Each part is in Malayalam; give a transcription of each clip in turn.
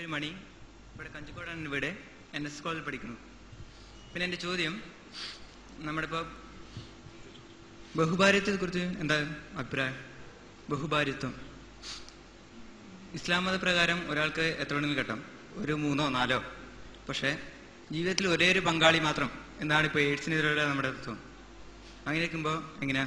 പേര് മണി ഇവിടെ കഞ്ചിക്കോടാണ് വീട് എൻ എസ് കോളേജിൽ പഠിക്കുന്നു പിന്നെ എൻ്റെ ചോദ്യം നമ്മുടെ ഇപ്പോൾ ബഹുഭാര്യത്തെ കുറിച്ച് എന്താ അഭിപ്രായം ബഹുഭാര്യത്വം ഇസ്ലാം മതപ്രകാരം ഒരാൾക്ക് എത്ര വേണമെങ്കിലും കെട്ടാം ഒരു മൂന്നോ നാലോ പക്ഷേ ജീവിതത്തിൽ ഒരേ ഒരു പങ്കാളി മാത്രം എന്നാണ് ഇപ്പോൾ എയ്ഡ്സിനെതിരെയുള്ള നമ്മുടെ തത്വം അങ്ങനെ ഇരിക്കുമ്പോൾ എങ്ങനെയാ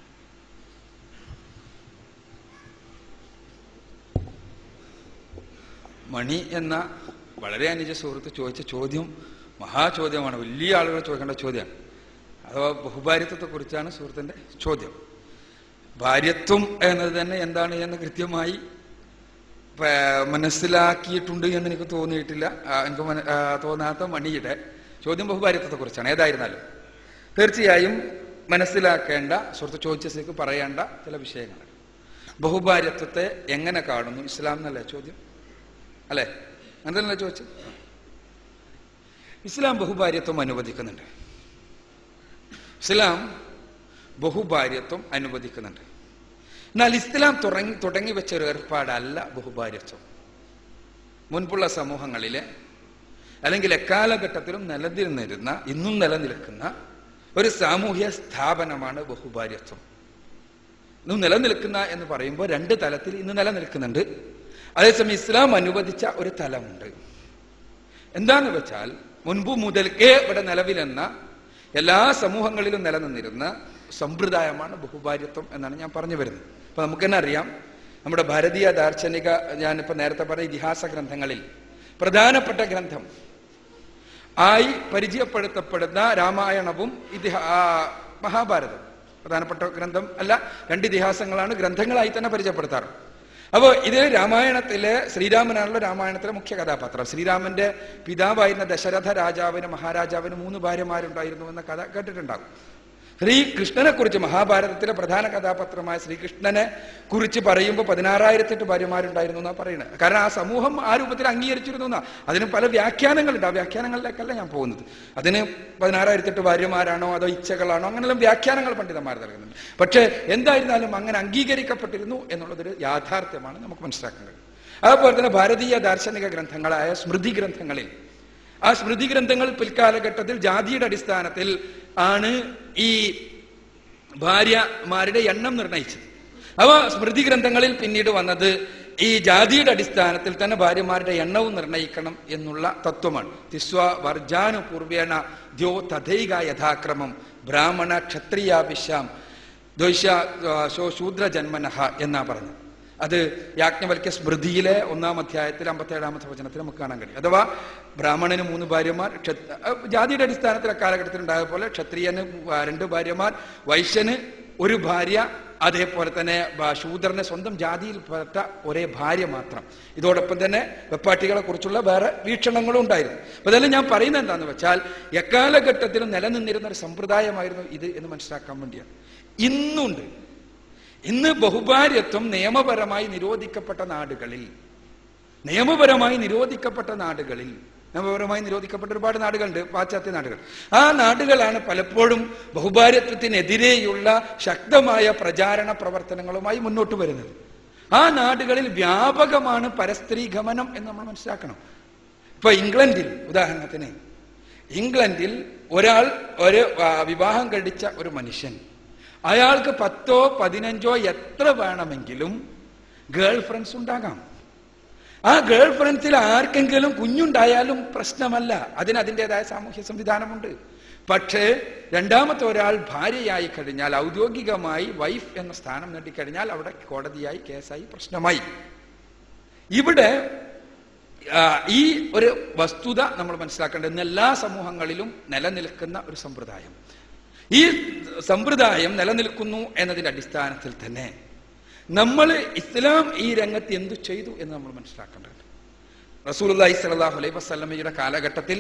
മണി എന്ന വളരെ അനുജ സുഹൃത്ത് ചോദിച്ച ചോദ്യം മഹാചോദ്യമാണ് വലിയ ആളുകൾ ചോദിക്കേണ്ട ചോദ്യമാണ് അഥവാ ബഹുഭാര്യത്വത്തെ കുറിച്ചാണ് സുഹൃത്തിന്റെ ചോദ്യം ഭാര്യത്വം എന്നത് തന്നെ എന്താണ് എന്ന് കൃത്യമായി പ- മനസ്സിലാക്കിയിട്ടുണ്ട് എന്ന് എനിക്ക് തോന്നിയിട്ടില്ല ആ, എനിക്ക് മന- ആ, തോന്നാത്ത മണിയുടെ ചോദ്യം ബഹുഭാര്യത്വത്തെ കുറിച്ചാണ് ഏതായിരുന്നാലും തീർച്ചയായും മനസ്സിലാക്കേണ്ട സുഹൃത്ത് ചോദിച്ചതിലേക്ക് പറയേണ്ട ചില വിഷയങ്ങൾ ബഹുഭാര്യത്വത്തെ എങ്ങനെ കാണുന്നു ഇസ്ലാം എന്നല്ലേ ചോദ്യം അല്ലേ അങ്ങനല്ലേ ചോദിച്ചു ഇസ്ലാം ബഹുഭാര്യത്വം അനുവദിക്കുന്നുണ്ട് ഇസ്ലാം ബഹുഭാര്യത്വം അനുവദിക്കുന്നുണ്ട് എന്നാൽ ഇസ്ലാം തുടങ്ങി തുടങ്ങി വെച്ച ഒരു ഏർപ്പാടല്ല ബഹുഭാര്യത്വം മുൻപുള്ള സമൂഹങ്ങളിലെ അല്ലെങ്കിൽ എക്കാലഘട്ടത്തിലും നിലനിന്നിരുന്ന ഇന്നും നിലനിൽക്കുന്ന ഒരു സാമൂഹ്യ സ്ഥാപനമാണ് ബഹുഭാര്യത്വം ഇന്ന് നിലനിൽക്കുന്ന എന്ന് പറയുമ്പോൾ രണ്ട് തലത്തിൽ ഇന്ന് നിലനിൽക്കുന്നുണ്ട് അതേസമയം ഇസ്ലാം അനുവദിച്ച ഒരു തലമുണ്ട് എന്താന്ന് വെച്ചാൽ മുൻപ് മുതൽക്കേ ഇവിടെ നിലവിലെന്ന എല്ലാ സമൂഹങ്ങളിലും നിലനിന്നിരുന്ന സമ്പ്രദായമാണ് ബഹുഭാര്യത്വം എന്നാണ് ഞാൻ പറഞ്ഞു വരുന്നത് അപ്പൊ നമുക്ക് തന്നെ അറിയാം നമ്മുടെ ഭാരതീയ ദാർശനിക ഞാനിപ്പോ നേരത്തെ പറഞ്ഞ ഇതിഹാസ ഗ്രന്ഥങ്ങളിൽ പ്രധാനപ്പെട്ട ഗ്രന്ഥം ആയി പരിചയപ്പെടുത്തപ്പെടുന്ന രാമായണവും ഇതിഹാ ആ, മഹാഭാരതം പ്രധാനപ്പെട്ട ഗ്രന്ഥം അല്ല രണ്ട് ഇതിഹാസങ്ങളാണ് ഗ്രന്ഥങ്ങളായി തന്നെ പരിചയപ്പെടുത്താറ് അപ്പോൾ ഇത് രാമായണത്തിലെ ശ്രീരാമനാണല്ലോ രാമായണത്തിലെ മുഖ്യ കഥാപാത്രം ശ്രീരാമന്റെ പിതാവായിരുന്ന ദശരഥ രാജാവിന് മഹാരാജാവിന് മൂന്ന് ഭാര്യമാരുണ്ടായിരുന്നു എന്ന കഥ കേട്ടിട്ടുണ്ടാകും ശ്രീകൃഷ്ണനെ കുറിച്ച് മഹാഭാരതത്തിലെ പ്രധാന കഥാപാത്രമായ ശ്രീകൃഷ്ണനെ കുറിച്ച് പറയുമ്പോൾ പതിനാറായിരത്തെട്ട് ഭാര്യമാരുണ്ടായിരുന്നു എന്നാ പറയുന്നത് കാരണം ആ സമൂഹം ആ രൂപത്തിൽ അംഗീകരിച്ചിരുന്നു എന്നാ അതിന് പല വ്യാഖ്യാനങ്ങളുണ്ട് ആ വ്യാഖ്യാനങ്ങളിലേക്കല്ല ഞാൻ പോകുന്നത് അതിന് പതിനാറായിരത്തെട്ട് ഭാര്യമാരാണോ അതോ ഇച്ഛകളാണോ അങ്ങനെയുള്ള വ്യാഖ്യാനങ്ങൾ പണ്ഡിതന്മാർ നൽകുന്നുണ്ട് പക്ഷേ എന്തായിരുന്നാലും അങ്ങനെ അംഗീകരിക്കപ്പെട്ടിരുന്നു എന്നുള്ളതൊരു യാഥാർത്ഥ്യമാണ് നമുക്ക് മനസ്സിലാക്കാൻ കഴിയും അതുപോലെ തന്നെ ഭാരതീയ ദാർശനിക ഗ്രന്ഥങ്ങളായ സ്മൃതി ഗ്രന്ഥങ്ങളിൽ ആ സ്മൃതി ഗ്രന്ഥങ്ങൾ പിൽക്കാലഘട്ടത്തിൽ ജാതിയുടെ അടിസ്ഥാനത്തിൽ ആണ് ഈ ഭാര്യമാരുടെ എണ്ണം നിർണയിച്ചത് അവ സ്മൃതി ഗ്രന്ഥങ്ങളിൽ പിന്നീട് വന്നത് ഈ ജാതിയുടെ അടിസ്ഥാനത്തിൽ തന്നെ ഭാര്യമാരുടെ എണ്ണവും നിർണയിക്കണം എന്നുള്ള തത്വമാണ് തിസ്വ വർജാനു പൂർവേണ ദ്യോ തഥൈക യഥാക്രമം ബ്രാഹ്മണ ക്ഷത്രിയാഭിഷാം ദ്വൈഷ ശോ ശൂദ്ര ജന്മനഹ എന്നാ പറഞ്ഞത് അത് യാജ്ഞവൽക്യ സ്മൃതിയിലെ ഒന്നാം അധ്യായത്തിൽ അമ്പത്തേഴാമത്തെ വചനത്തിൽ നമുക്ക് കാണാൻ കഴിയും അഥവാ ബ്രാഹ്മണന് മൂന്ന് ഭാര്യമാർ ക്ഷത്ര- അഹ് ജാതിയുടെ അടിസ്ഥാനത്തിൽ അക്കാലഘട്ടത്തിൽ ഉണ്ടായ പോലെ ക്ഷത്രിയന് രണ്ട് ഭാര്യമാർ വൈശ്യന് ഒരു ഭാര്യ അതേപോലെ തന്നെ ബ- ശൂദ്രന് സ്വന്തം ജാതിയിൽപ്പെട്ട ഒരേ ഭാര്യ മാത്രം ഇതോടൊപ്പം തന്നെ വെപ്പാട്ടികളെ കുറിച്ചുള്ള വേറെ വീക്ഷണങ്ങളും ഉണ്ടായിരുന്നു അപ്പൊ അതെല്ലാം ഞാൻ പറയുന്നത് എന്താണെന്ന് വെച്ചാൽ എക്കാലഘട്ടത്തിലും നിലനിന്നിരുന്ന ഒരു സമ്പ്രദായമായിരുന്നു ഇത് എന്ന് മനസ്സിലാക്കാൻ വേണ്ടിയാണ് ഇന്നുണ്ട് ഇന്ന് ബഹുഭാര്യത്വം നിയമപരമായി നിരോധിക്കപ്പെട്ട നാടുകളിൽ നിയമപരമായി നിരോധിക്കപ്പെട്ട നാടുകളിൽ നിയമപരമായി നിരോധിക്കപ്പെട്ട ഒരുപാട് നാടുകളുണ്ട് പാശ്ചാത്യ നാടുകൾ ആ നാടുകളാണ് പലപ്പോഴും ബഹുഭാര്യത്വത്തിനെതിരെയുള്ള ശക്തമായ പ്രചാരണ പ്രവർത്തനങ്ങളുമായി മുന്നോട്ട് വരുന്നത് ആ നാടുകളിൽ വ്യാപകമാണ് പരസ്ത്രീ ഗമനം എന്ന് നമ്മൾ മനസ്സിലാക്കണം ഇപ്പൊ ഇംഗ്ലണ്ടിൽ ഉദാഹരണത്തിന് ഇംഗ്ലണ്ടിൽ ഒരാൾ ഒരു ആ, വിവാഹം കഴിച്ച ഒരു മനുഷ്യൻ അയാൾക്ക് പത്തോ പതിനഞ്ചോ എത്ര വേണമെങ്കിലും ഗേൾ ഫ്രണ്ട്സ് ഉണ്ടാകാം ആ ഗേൾ ഫ്രണ്ട്സിൽ ആർക്കെങ്കിലും കുഞ്ഞുണ്ടായാലും പ്രശ്നമല്ല അതിന് അതിൻ്റെതായ സാമൂഹ്യ സംവിധാനമുണ്ട് പക്ഷേ രണ്ടാമത്തെ ഒരാൾ ഭാര്യയായി കഴിഞ്ഞാൽ ഔദ്യോഗികമായി വൈഫ് എന്ന സ്ഥാനം നേടിക്കഴിഞ്ഞാൽ അവിടെ കോടതിയായി കേസായി പ്രശ്നമായി ഇവിടെ ആ, ഈ ഒരു വസ്തുത നമ്മൾ മനസ്സിലാക്കേണ്ടത് ഇന്ന് എല്ലാ സമൂഹങ്ങളിലും നിലനിൽക്കുന്ന ഒരു സമ്പ്രദായം ഈ സമ്പ്രദായം നിലനിൽക്കുന്നു എന്നതിന്റെ അടിസ്ഥാനത്തിൽ തന്നെ നമ്മൾ ഇസ്ലാം ഈ രംഗത്ത് എന്തു ചെയ്തു എന്ന് നമ്മൾ മനസ്സിലാക്കേണ്ടത് റസൂലി സലാഹു അലൈഹി വസ്ലമയുടെ കാലഘട്ടത്തിൽ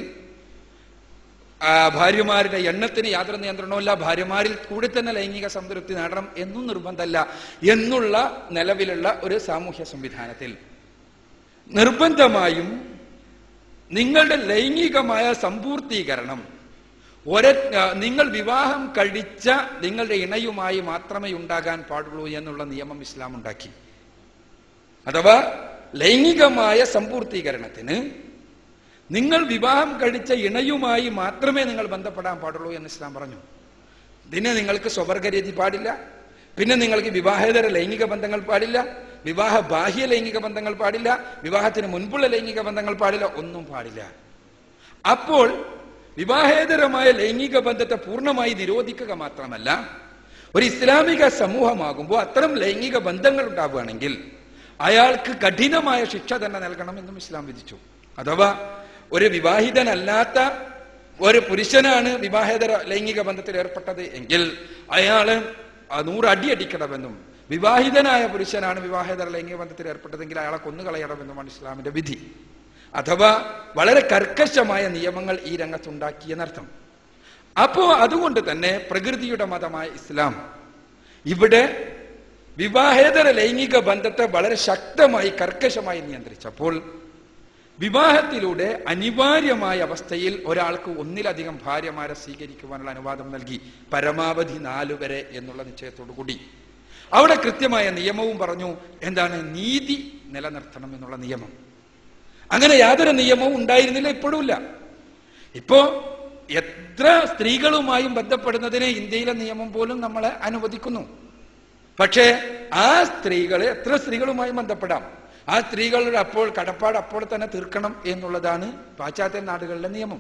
ആ, ഭാര്യമാരുടെ എണ്ണത്തിന് യാതൊരു നിയന്ത്രണവുമില്ല ഭാര്യമാരിൽ കൂടി തന്നെ ലൈംഗിക സംതൃപ്തി നേടണം എന്നും നിർബന്ധമല്ല എന്നുള്ള നിലവിലുള്ള ഒരു സാമൂഹ്യ സംവിധാനത്തിൽ നിർബന്ധമായും നിങ്ങളുടെ ലൈംഗികമായ സമ്പൂർത്തീകരണം ഒര ആ, നിങ്ങൾ വിവാഹം കഴിച്ച നിങ്ങളുടെ ഇണയുമായി മാത്രമേ ഉണ്ടാകാൻ പാടുള്ളൂ എന്നുള്ള നിയമം ഇസ്ലാം ഉണ്ടാക്കി അഥവാ ലൈംഗികമായ സമ്പൂർത്തീകരണത്തിന് നിങ്ങൾ വിവാഹം കഴിച്ച ഇണയുമായി മാത്രമേ നിങ്ങൾ ബന്ധപ്പെടാൻ പാടുള്ളൂ എന്ന് ഇസ്ലാം പറഞ്ഞു ഇതിന് നിങ്ങൾക്ക് സ്വവർഗരീതി പാടില്ല പിന്നെ നിങ്ങൾക്ക് വിവാഹേതര ലൈംഗിക ബന്ധങ്ങൾ പാടില്ല വിവാഹ ബാഹ്യ ലൈംഗിക ബന്ധങ്ങൾ പാടില്ല വിവാഹത്തിന് മുൻപുള്ള ലൈംഗിക ബന്ധങ്ങൾ പാടില്ല ഒന്നും പാടില്ല അപ്പോൾ വിവാഹേതരമായ ലൈംഗിക ബന്ധത്തെ പൂർണ്ണമായി നിരോധിക്കുക മാത്രമല്ല ഒരു ഇസ്ലാമിക സമൂഹമാകുമ്പോൾ അത്തരം ലൈംഗിക ബന്ധങ്ങൾ ഉണ്ടാവുകയാണെങ്കിൽ അയാൾക്ക് കഠിനമായ ശിക്ഷ തന്നെ നൽകണം എന്നും ഇസ്ലാം വിധിച്ചു അഥവാ ഒരു വിവാഹിതനല്ലാത്ത ഒരു പുരുഷനാണ് വിവാഹേതര ലൈംഗിക ബന്ധത്തിൽ ഏർപ്പെട്ടത് എങ്കിൽ അയാള് ആ നൂറ് അടി അടിക്കണമെന്നും വിവാഹിതനായ പുരുഷനാണ് വിവാഹേതര ലൈംഗിക ബന്ധത്തിൽ ഏർപ്പെട്ടതെങ്കിൽ അയാളെ കൊന്നുകളയണമെന്നുമാണ് ഇസ്ലാമിന്റെ വിധി അഥവാ വളരെ കർക്കശമായ നിയമങ്ങൾ ഈ രംഗത്തുണ്ടാക്കിയെന്നർത്ഥം അപ്പോ അതുകൊണ്ട് തന്നെ പ്രകൃതിയുടെ മതമായ ഇസ്ലാം ഇവിടെ വിവാഹേതര ലൈംഗിക ബന്ധത്തെ വളരെ ശക്തമായി കർക്കശമായി നിയന്ത്രിച്ചപ്പോൾ വിവാഹത്തിലൂടെ അനിവാര്യമായ അവസ്ഥയിൽ ഒരാൾക്ക് ഒന്നിലധികം ഭാര്യമാരെ സ്വീകരിക്കുവാനുള്ള അനുവാദം നൽകി പരമാവധി നാലു വരെ എന്നുള്ള നിശ്ചയത്തോടു കൂടി അവിടെ കൃത്യമായ നിയമവും പറഞ്ഞു എന്താണ് നീതി നിലനിർത്തണം എന്നുള്ള നിയമം അങ്ങനെ യാതൊരു നിയമവും ഉണ്ടായിരുന്നില്ല ഇപ്പോഴുമില്ല ഇപ്പോ എത്ര സ്ത്രീകളുമായും ബന്ധപ്പെടുന്നതിന് ഇന്ത്യയിലെ നിയമം പോലും നമ്മളെ അനുവദിക്കുന്നു പക്ഷേ ആ സ്ത്രീകളെ എത്ര സ്ത്രീകളുമായും ബന്ധപ്പെടാം ആ സ്ത്രീകളുടെ അപ്പോൾ കടപ്പാട് അപ്പോൾ തന്നെ തീർക്കണം എന്നുള്ളതാണ് പാശ്ചാത്യ നാടുകളിലെ നിയമം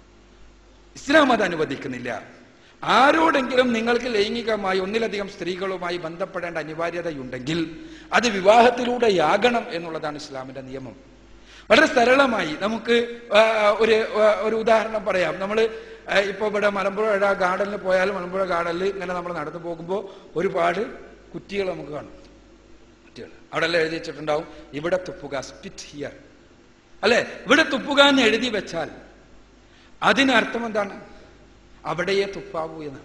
ഇസ്ലാം അത് അനുവദിക്കുന്നില്ല ആരോടെങ്കിലും നിങ്ങൾക്ക് ലൈംഗികമായി ഒന്നിലധികം സ്ത്രീകളുമായി ബന്ധപ്പെടേണ്ട അനിവാര്യതയുണ്ടെങ്കിൽ അത് വിവാഹത്തിലൂടെയാകണം എന്നുള്ളതാണ് ഇസ്ലാമിന്റെ നിയമം വളരെ സരളമായി നമുക്ക് ആ, ഒരു ആ, ഒരു ഉദാഹരണം പറയാം നമ്മൾ ഇപ്പൊ ഇവിടെ മലമ്പുഴ ഗാർഡനിൽ പോയാൽ മലമ്പുഴ ഗാർഡനിൽ ഇങ്ങനെ നമ്മൾ നടന്നു പോകുമ്പോൾ ഒരുപാട് കുറ്റികൾ നമുക്ക് കാണും കുറ്റികൾ അവിടെ എല്ലാം എഴുതി വെച്ചിട്ടുണ്ടാവും ഇവിടെ തുപ്പുക സ്പിറ്റ് ഹിയർ അല്ലെ ഇവിടെ തുപ്പുക എന്ന് എഴുതി വെച്ചാൽ അതിനർത്ഥം എന്താണ് അവിടെയേ തുപ്പാവൂ എന്നാണ്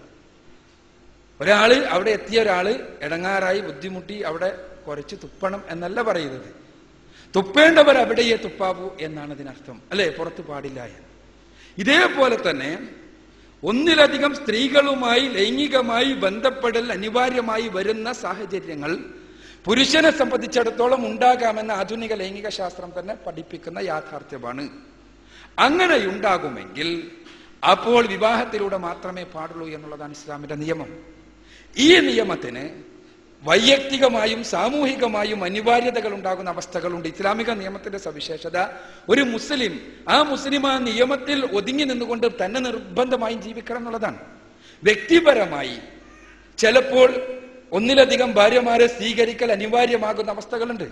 ഒരാള് അവിടെ എത്തിയ ഒരാള് ഇടങ്ങാറായി ബുദ്ധിമുട്ടി അവിടെ കുറച്ച് തുപ്പണം എന്നല്ല പറയുന്നത് തുപ്പേണ്ടവർ അവിടെയേ തുപ്പാവൂ എന്നാണ് ഇതിനർത്ഥം അല്ലെ പുറത്തു പാടില്ല എന്ന് ഇതേപോലെ തന്നെ ഒന്നിലധികം സ്ത്രീകളുമായി ലൈംഗികമായി ബന്ധപ്പെടൽ അനിവാര്യമായി വരുന്ന സാഹചര്യങ്ങൾ പുരുഷനെ സംബന്ധിച്ചിടത്തോളം ഉണ്ടാകാമെന്ന ആധുനിക ലൈംഗിക ശാസ്ത്രം തന്നെ പഠിപ്പിക്കുന്ന യാഥാർത്ഥ്യമാണ് അങ്ങനെ ഉണ്ടാകുമെങ്കിൽ അപ്പോൾ വിവാഹത്തിലൂടെ മാത്രമേ പാടുള്ളൂ എന്നുള്ളതാണ് ഇസ്ലാമിന്റെ നിയമം ഈ നിയമത്തിന് വൈയക്തികമായും സാമൂഹികമായും അനിവാര്യതകൾ ഉണ്ടാകുന്ന അവസ്ഥകളുണ്ട് ഇസ്ലാമിക നിയമത്തിന്റെ സവിശേഷത ഒരു മുസ്ലിം ആ മുസ്ലിം ആ നിയമത്തിൽ ഒതുങ്ങി നിന്നുകൊണ്ട് തന്നെ നിർബന്ധമായും ജീവിക്കണം എന്നുള്ളതാണ് വ്യക്തിപരമായി ചിലപ്പോൾ ഒന്നിലധികം ഭാര്യമാരെ സ്വീകരിക്കൽ അനിവാര്യമാകുന്ന അവസ്ഥകളുണ്ട്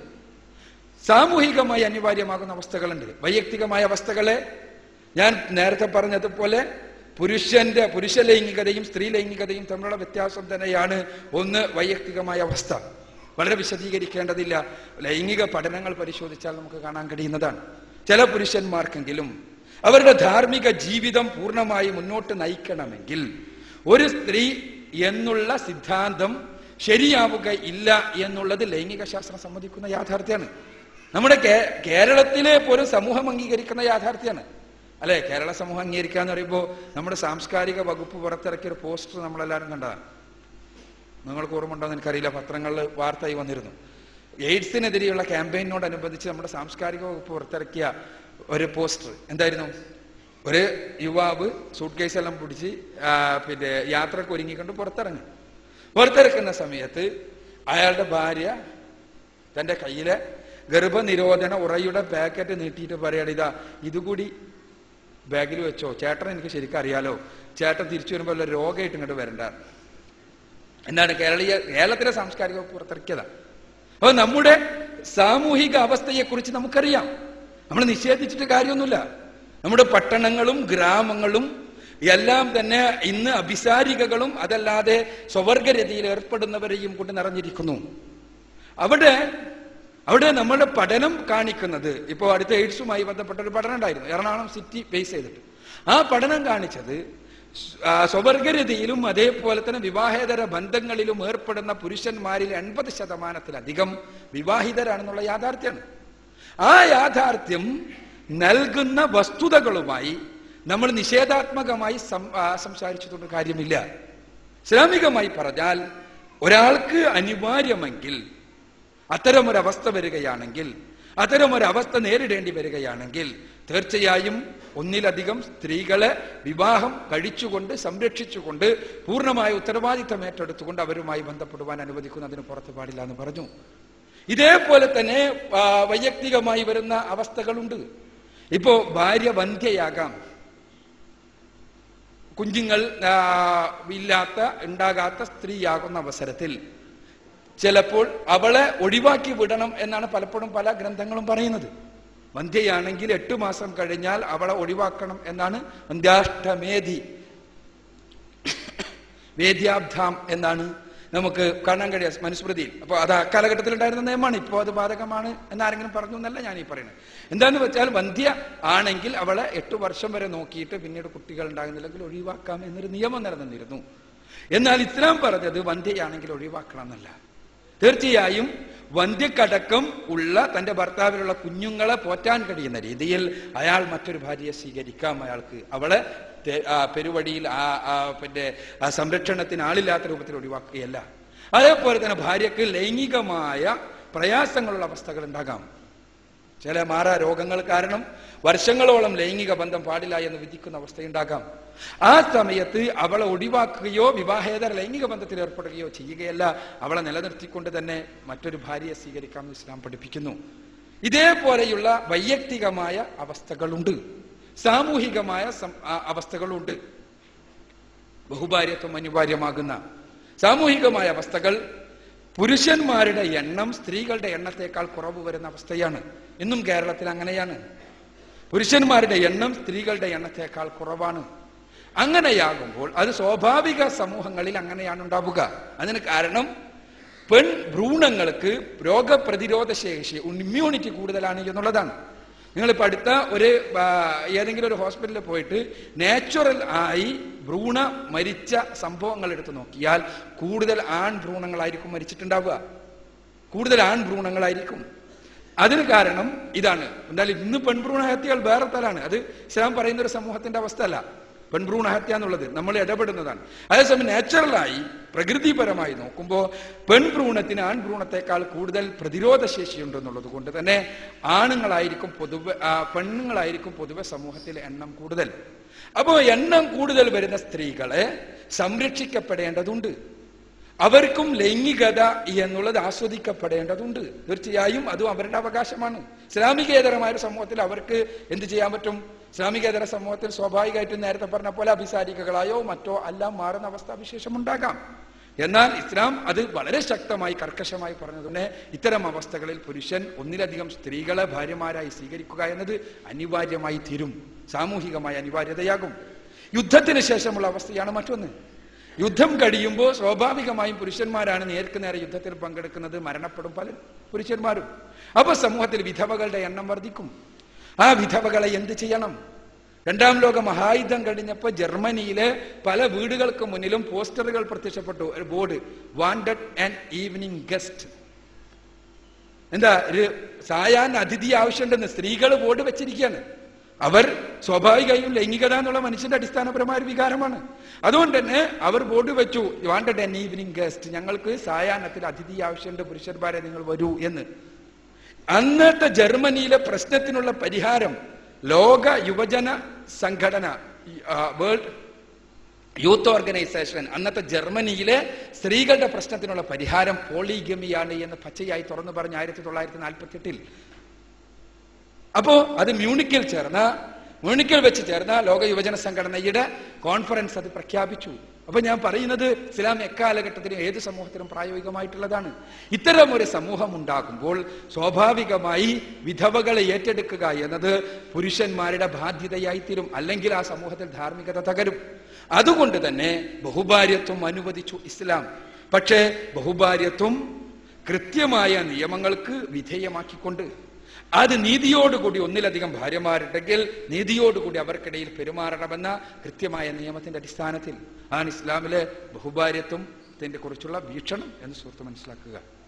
സാമൂഹികമായി അനിവാര്യമാകുന്ന അവസ്ഥകളുണ്ട് വൈയക്തികമായ അവസ്ഥകളെ ഞാൻ നേരത്തെ പറഞ്ഞതുപോലെ പുരുഷന്റെ പുരുഷ ലൈംഗികതയും സ്ത്രീ ലൈംഗികതയും തമ്മിലുള്ള വ്യത്യാസം തന്നെയാണ് ഒന്ന് വൈയക്തികമായ അവസ്ഥ വളരെ വിശദീകരിക്കേണ്ടതില്ല ലൈംഗിക പഠനങ്ങൾ പരിശോധിച്ചാൽ നമുക്ക് കാണാൻ കഴിയുന്നതാണ് ചില പുരുഷന്മാർക്കെങ്കിലും അവരുടെ ധാർമ്മിക ജീവിതം പൂർണ്ണമായി മുന്നോട്ട് നയിക്കണമെങ്കിൽ ഒരു സ്ത്രീ എന്നുള്ള സിദ്ധാന്തം ശരിയാവുക ഇല്ല എന്നുള്ളത് ലൈംഗിക ശാസ്ത്രം സമ്മതിക്കുന്ന യാഥാർത്ഥ്യമാണ് നമ്മുടെ കേ- കേരളത്തിലെ പോലും സമൂഹം അംഗീകരിക്കുന്ന യാഥാർത്ഥ്യമാണ് അല്ലെ കേരള സമൂഹം അംഗീകരിക്കുക എന്ന് പറയുമ്പോൾ നമ്മുടെ സാംസ്കാരിക വകുപ്പ് പുറത്തിറക്കിയ ഒരു പോസ്റ്റർ നമ്മളെല്ലാവരും കണ്ടതാണ് നിങ്ങൾക്ക് ഓർമ്മ ഉണ്ടോ എന്ന് എനിക്കറിയില്ല പത്രങ്ങളിൽ വാർത്തയായി വന്നിരുന്നു എയ്ഡ്സിനെതിരെയുള്ള ക്യാമ്പയിനോടനുബന്ധിച്ച് നമ്മുടെ സാംസ്കാരിക വകുപ്പ് പുറത്തിറക്കിയ ഒരു പോസ്റ്റർ എന്തായിരുന്നു ഒരു യുവാവ് സൂട്ട് കേസ് എല്ലാം പിടിച്ച് ആ, പിന്നെ യാത്രക്ക് ഒരുങ്ങിക്കൊണ്ട് പുറത്തിറങ്ങി പുറത്തിറക്കുന്ന സമയത്ത് അയാളുടെ ഭാര്യ തന്റെ കയ്യിലെ ഗർഭനിരോധന ഉറയുടെ പാക്കറ്റ് നീട്ടിയിട്ട് പറയാണ് ഇതാ ഇതുകൂടി ബാഗിൽ വെച്ചോ ചേട്ടൻ എനിക്ക് ശരിക്കും അറിയാലോ ചേട്ടൻ തിരിച്ചു വരുമ്പോൾ വല്ല രോഗമായിട്ട് ഇങ്ങോട്ട് വരണ്ട എന്താണ് കേരളീയ കേരളത്തിലെ സാംസ്കാരിക വകുപ്പ് പുറത്തിറക്കിയതാ അപ്പൊ നമ്മുടെ സാമൂഹിക അവസ്ഥയെക്കുറിച്ച് നമുക്കറിയാം നമ്മൾ നിഷേധിച്ചിട്ട് കാര്യമൊന്നുമില്ല നമ്മുടെ പട്ടണങ്ങളും ഗ്രാമങ്ങളും എല്ലാം തന്നെ ഇന്ന് അഭിസാരികകളും അതല്ലാതെ സ്വവർഗരതിയിൽ ഏർപ്പെടുന്നവരെയും കൊണ്ട് നിറഞ്ഞിരിക്കുന്നു അവിടെ അവിടെ നമ്മുടെ പഠനം കാണിക്കുന്നത് ഇപ്പോൾ അടുത്ത എയ്ഡ്സുമായി ബന്ധപ്പെട്ട ഒരു പഠനം ഉണ്ടായിരുന്നു എറണാകുളം സിറ്റി ബേസ് ചെയ്തിട്ട് ആ പഠനം കാണിച്ചത് സ്- ആ, സ്വവർഗരതിയിലും അതേപോലെ തന്നെ വിവാഹേതര ബന്ധങ്ങളിലും ഏർപ്പെടുന്ന പുരുഷന്മാരിൽ എൺപത് ശതമാനത്തിലധികം വിവാഹിതരാണെന്നുള്ള യാഥാർത്ഥ്യമാണ് ആ യാഥാർത്ഥ്യം നൽകുന്ന വസ്തുതകളുമായി നമ്മൾ നിഷേധാത്മകമായി സം- ആ, സംസാരിച്ചതുകൊണ്ട് കാര്യമില്ല ഇസ്ലാമികമായി പറഞ്ഞാൽ ഒരാൾക്ക് അനിവാര്യമെങ്കിൽ അത്തരമൊരവസ്ഥ വരികയാണെങ്കിൽ അത്തരം ഒരു അവസ്ഥ നേരിടേണ്ടി വരികയാണെങ്കിൽ തീർച്ചയായും ഒന്നിലധികം സ്ത്രീകളെ വിവാഹം കഴിച്ചുകൊണ്ട് സംരക്ഷിച്ചുകൊണ്ട് പൂർണ്ണമായ ഉത്തരവാദിത്തം ഏറ്റെടുത്തുകൊണ്ട് അവരുമായി ബന്ധപ്പെടുവാൻ അനുവദിക്കുന്നതിന് പുറത്ത് പാടില്ല എന്ന് പറഞ്ഞു ഇതേപോലെ തന്നെ ആ, വൈയക്തികമായി വരുന്ന അവസ്ഥകളുണ്ട് ഇപ്പോ ഭാര്യ വന്ധ്യയാകാം കുഞ്ഞുങ്ങൾ ആ, ഇല്ലാത്ത ഉണ്ടാകാത്ത സ്ത്രീയാകുന്ന അവസരത്തിൽ ചിലപ്പോൾ അവളെ ഒഴിവാക്കി വിടണം എന്നാണ് പലപ്പോഴും പല ഗ്രന്ഥങ്ങളും പറയുന്നത് വന്ധ്യയാണെങ്കിൽ എട്ടു മാസം കഴിഞ്ഞാൽ അവളെ ഒഴിവാക്കണം എന്നാണ് വന്ധ്യാഷ്ടമേധി വേദ്യാബ്ധാം എന്നാണ് നമുക്ക് കാണാൻ കഴിയ മനുസ്മൃതിയിൽ അപ്പോൾ അത് അക്കാലഘട്ടത്തിൽ ഉണ്ടായിരുന്ന നിയമമാണ് ഇപ്പോൾ അത് ബാധകമാണ് എന്നാരെങ്കിലും പറഞ്ഞു എന്നല്ല ഞാൻ ഈ പറയുന്നത് എന്താന്ന് വെച്ചാൽ വന്ധ്യ ആണെങ്കിൽ അവളെ എട്ടു വർഷം വരെ നോക്കിയിട്ട് പിന്നീട് കുട്ടികൾ ഉണ്ടാകുന്നില്ലെങ്കിൽ ഒഴിവാക്കാം എന്നൊരു നിയമം നിലനിന്നിരുന്നു എന്നാൽ ഇസ്ലാം പറഞ്ഞത് വന്ധ്യയാണെങ്കിൽ ഒഴിവാക്കണം എന്നല്ല തീർച്ചയായും വന്ധ്യക്കടക്കം ഉള്ള തന്റെ ഭർത്താവിലുള്ള കുഞ്ഞുങ്ങളെ പോറ്റാൻ കഴിയുന്ന രീതിയിൽ അയാൾ മറ്റൊരു ഭാര്യയെ സ്വീകരിക്കാം അയാൾക്ക് അവളെ തെ- ആ പെരുവഴിയിൽ ആ ആ പിന്നെ ആ സംരക്ഷണത്തിന് ആളില്ലാത്ത രൂപത്തിൽ ഒഴിവാക്കുകയല്ല അതേപോലെ തന്നെ ഭാര്യക്ക് ലൈംഗികമായ പ്രയാസങ്ങളുള്ള അവസ്ഥകൾ ഉണ്ടാകാം ചില മാറാ രോഗങ്ങൾ കാരണം വർഷങ്ങളോളം ലൈംഗിക ബന്ധം പാടില്ല എന്ന് വിധിക്കുന്ന അവസ്ഥയുണ്ടാകാം ആ സമയത്ത് അവളെ ഒഴിവാക്കുകയോ വിവാഹേതര ലൈംഗിക ബന്ധത്തിൽ ഏർപ്പെടുകയോ ചെയ്യുകയല്ല അവളെ നിലനിർത്തിക്കൊണ്ട് തന്നെ മറ്റൊരു ഭാര്യയെ സ്വീകരിക്കാമെന്ന് ഇസ്ലാം പഠിപ്പിക്കുന്നു ഇതേപോലെയുള്ള വൈയക്തികമായ അവസ്ഥകളുണ്ട് സാമൂഹികമായ സം- ആ, അവസ്ഥകളുണ്ട് ബഹുഭാര്യത്വം അനിവാര്യമാകുന്ന സാമൂഹികമായ അവസ്ഥകൾ പുരുഷന്മാരുടെ എണ്ണം സ്ത്രീകളുടെ എണ്ണത്തേക്കാൾ കുറവ് വരുന്ന അവസ്ഥയാണ് ഇന്നും കേരളത്തിൽ അങ്ങനെയാണ് പുരുഷന്മാരുടെ എണ്ണം സ്ത്രീകളുടെ എണ്ണത്തേക്കാൾ കുറവാണ് അങ്ങനെയാകുമ്പോൾ അത് സ്വാഭാവിക സമൂഹങ്ങളിൽ അങ്ങനെയാണ് ഉണ്ടാവുക അതിന് കാരണം പെൺ ഭ്രൂണങ്ങൾക്ക് രോഗപ്രതിരോധ ശേഷി ഇമ്മ്യൂണിറ്റി കൂടുതലാണ് എന്നുള്ളതാണ് നിങ്ങളിപ്പോൾ അടുത്ത ഒരു ആ, ഏതെങ്കിലും ഒരു ഹോസ്പിറ്റലിൽ പോയിട്ട് നാച്ചുറൽ ആയി ഭ്രൂണ മരിച്ച സംഭവങ്ങൾ എടുത്ത് നോക്കിയാൽ കൂടുതൽ ആൺ ഭ്രൂണങ്ങളായിരിക്കും മരിച്ചിട്ടുണ്ടാവുക കൂടുതൽ ആൺ ഭ്രൂണങ്ങളായിരിക്കും അതിന് കാരണം ഇതാണ് എന്തായാലും ഇന്ന് പെൺഭ്രൂണ ഹത്യകൾ വേറെ തലാണ് അത് ഇസ്ലാം പറയുന്ന ഒരു സമൂഹത്തിന്റെ അവസ്ഥ അല്ല പെൺഭ്രൂണ ഹത്യ എന്നുള്ളത് നമ്മൾ ഇടപെടുന്നതാണ് അതേസമയം നാച്ചുറലായി പ്രകൃതിപരമായി നോക്കുമ്പോൾ പെൺഭ്രൂണത്തിന് ആൺഭ്രൂണത്തെക്കാൾ കൂടുതൽ പ്രതിരോധ ശേഷിയുണ്ടെന്നുള്ളത് കൊണ്ട് തന്നെ ആണുങ്ങളായിരിക്കും പൊതുവെ ആ, പെണ്ണുങ്ങളായിരിക്കും പൊതുവെ സമൂഹത്തിലെ എണ്ണം കൂടുതൽ അപ്പോൾ എണ്ണം കൂടുതൽ വരുന്ന സ്ത്രീകളെ സംരക്ഷിക്കപ്പെടേണ്ടതുണ്ട് അവർക്കും ലൈംഗികത എന്നുള്ളത് ആസ്വദിക്കപ്പെടേണ്ടതുണ്ട് തീർച്ചയായും അതും അവരുടെ അവകാശമാണ് ഇസ്ലാമികേതരമായ ഒരു സമൂഹത്തിൽ അവർക്ക് എന്ത് ചെയ്യാൻ പറ്റും ഇസ്ലാമികേതര സമൂഹത്തിൽ സ്വാഭാവികമായിട്ടും നേരത്തെ പറഞ്ഞ പോലെ അഭിസാരികകളായോ മറ്റോ എല്ലാം മാറുന്ന അവസ്ഥാവിശേഷം ഉണ്ടാകാം എന്നാൽ ഇസ്ലാം അത് വളരെ ശക്തമായി കർക്കശമായി പറഞ്ഞതുകൊണ്ട് ഇത്തരം അവസ്ഥകളിൽ പുരുഷൻ ഒന്നിലധികം സ്ത്രീകളെ ഭാര്യമാരായി സ്വീകരിക്കുക എന്നത് അനിവാര്യമായി തീരും സാമൂഹികമായ അനിവാര്യതയാകും യുദ്ധത്തിന് ശേഷമുള്ള അവസ്ഥയാണ് മറ്റൊന്ന് യുദ്ധം കഴിയുമ്പോൾ സ്വാഭാവികമായും പുരുഷന്മാരാണ് നേർക്ക് നേരെ യുദ്ധത്തിൽ പങ്കെടുക്കുന്നത് മരണപ്പെടും പല പുരുഷന്മാരും അപ്പൊ സമൂഹത്തിൽ വിധവകളുടെ എണ്ണം വർദ്ധിക്കും ആ വിധവകളെ എന്ത് ചെയ്യണം രണ്ടാം ലോക മഹായുദ്ധം കഴിഞ്ഞപ്പോൾ ജർമ്മനിയിലെ പല വീടുകൾക്ക് മുന്നിലും പോസ്റ്ററുകൾ പ്രത്യക്ഷപ്പെട്ടു ഒരു board wanted and evening guest എന്താ ഒരു സായാഹ്ന അതിഥി ആവശ്യമുണ്ടെന്ന് സ്ത്രീകൾ ബോർഡ് വെച്ചിരിക്കുകയാണ് അവർ സ്വാഭാവികമായും ലൈംഗികത എന്നുള്ള മനുഷ്യന്റെ അടിസ്ഥാനപരമായ ഒരു വികാരമാണ് അതുകൊണ്ട് തന്നെ അവർ ബോർഡ് വെച്ചു വാണ്ടഡ് ആൻ ഈവനിങ് ഗസ്റ്റ് ഞങ്ങൾക്ക് സായാഹ്നത്തിൽ അതിഥി ആവശ്യമുണ്ട് പുരുഷന്മാരെ നിങ്ങൾ വരൂ എന്ന് അന്നത്തെ ജർമ്മനിയിലെ പ്രശ്നത്തിനുള്ള പരിഹാരം ലോക യുവജന സംഘടന വേൾഡ് യൂത്ത് ഓർഗനൈസേഷൻ അന്നത്തെ ജർമ്മനിയിലെ സ്ത്രീകളുടെ പ്രശ്നത്തിനുള്ള പരിഹാരം പോളിഗമിയാണ് എന്ന് പച്ചയായി തുറന്നു പറഞ്ഞ ആയിരത്തി തൊള്ളായിരത്തി നാൽപ്പത്തി എട്ടിൽ അപ്പോ അത് മ്യൂണിക്കിൽ ചേർന്ന മ്യൂണിക്കിൽ വെച്ച് ചേർന്ന ലോക യുവജന സംഘടനയുടെ കോൺഫറൻസ് അത് പ്രഖ്യാപിച്ചു അപ്പൊ ഞാൻ പറയുന്നത് ഇസ്ലാം എക്കാലഘട്ടത്തിലും ഏത് സമൂഹത്തിലും പ്രായോഗികമായിട്ടുള്ളതാണ് ഇത്തരം ഒരു സമൂഹം ഉണ്ടാകുമ്പോൾ സ്വാഭാവികമായി വിധവകളെ ഏറ്റെടുക്കുക എന്നത് പുരുഷന്മാരുടെ ബാധ്യതയായി തീരും അല്ലെങ്കിൽ ആ സമൂഹത്തിൽ ധാർമ്മികത തകരും അതുകൊണ്ട് തന്നെ ബഹുഭാര്യത്വം അനുവദിച്ചു ഇസ്ലാം പക്ഷേ ബഹുഭാര്യത്വം കൃത്യമായ നിയമങ്ങൾക്ക് വിധേയമാക്കിക്കൊണ്ട് അത് നീതിയോടുകൂടി ഒന്നിലധികം ഭാര്യമാരുണ്ടെങ്കിൽ നീതിയോടുകൂടി അവർക്കിടയിൽ പെരുമാറണമെന്ന കൃത്യമായ നിയമത്തിന്റെ അടിസ്ഥാനത്തിൽ ആണ് ഇസ്ലാമിലെ ബഹുഭാര്യത്വത്തിന്റെ കുറിച്ചുള്ള വീക്ഷണം എന്ന് സുഹൃത്ത് മനസ്സിലാക്കുക